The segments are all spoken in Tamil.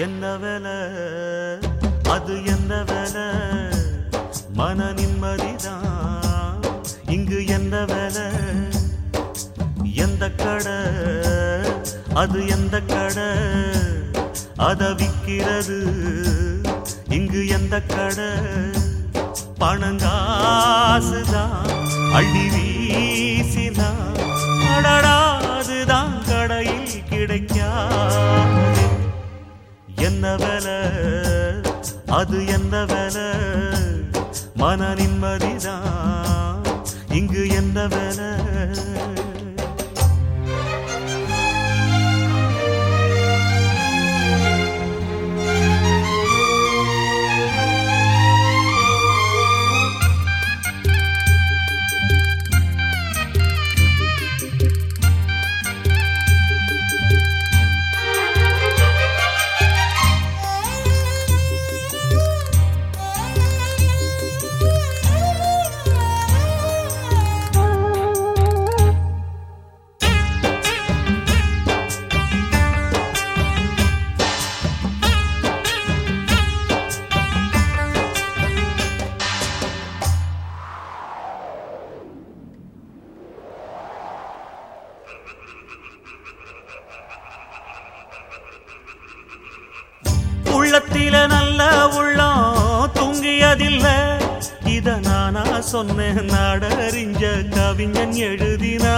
என்ன வேலை அது என்ன வேலை மன நிம்மதிதான் இங்கு என்ன வேலை எந்த கடை அது எந்த கடை அத விக்கிறது இங்கு எந்த கடை பணங்காசுதான் அள்ளி வீசிதான் அடடா அதுதான் கடையில் கிடைக்காது என்ன வேலை அது என்ன வேலை மன நிம்மதிதான் இங்கு என்ன வேலை உள்ளத்தில நல்ல உள்ளம் தூங்கியதில்ல இத நானா சொன்னேன் நாடறிஞ்ச கவிஞன் எழுதினா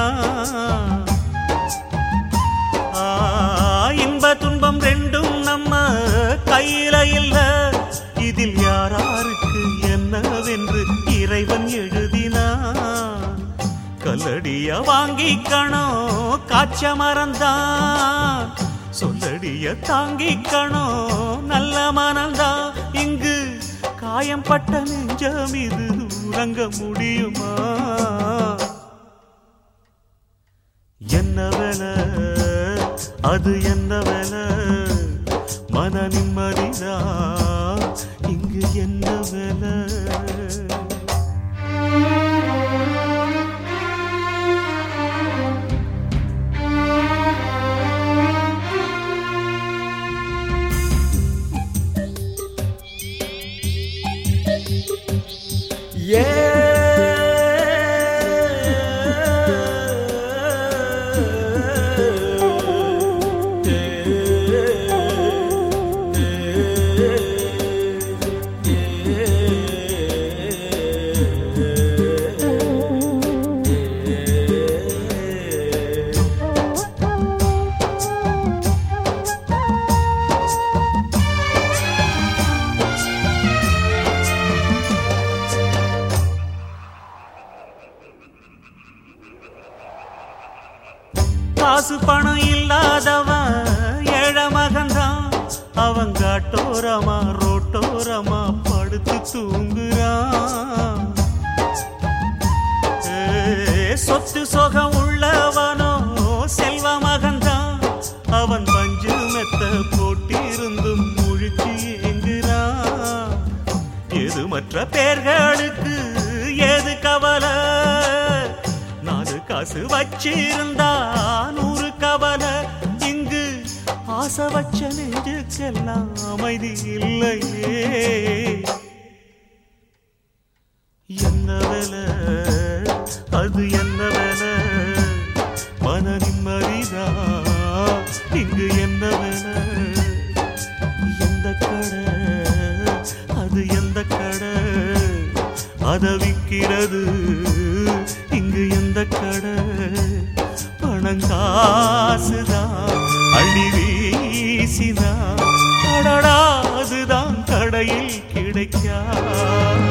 ஆ, இன்ப துன்பம் ரெண்டும் நம்ம கையில இல்ல இதில் யாராருக்கு என்னவென்று இறைவன் எழுதினான் கல்லடிய வாங்கிக்கணும் காய்ச்ச மறந்தான் சொல்லடிய தாங்கிக்கணும் நல்ல மனந்தான் இங்கு காயம் பட்ட நெஞ்சம் இது உறங்க முடியுமா என்ன வேலை அது என்ன வேலை மன நிம்மதிதான் இங்கு என்ன வேலை காசு பணம் இல்லாதவன் ஏழை மகன்தான் அவன் காட்டோரமா ரோட்டோரமா படுத்து தூங்குறான் ஏ, சொத்து சொகம் உள்ளவனோ செல்வ மகன்தான் அவன் பஞ்சு மெத்த போட்டிருந்தும் முழிச்சு ஏங்குறான் எது மற்ற பேர்களுக்கு ஏது கவலை நாலு காசு வச்சிருந்தா நூறு கவலை இங்கு ஆசை வச்ச நெஞ்சுக்கெல்லாம் அமைதி இல்லையே என்ன வேலை அது என்ன வேலை மன நிம்மதிதா இங்கு என்ன வேலை எந்த கடை அது எந்த கடை அத விக்கிறது இங்கு எந்த கடை பணங்காசுதான் அள்ளி வீசிதான் அடடா அதுதான் கடையில் கிடைக்காது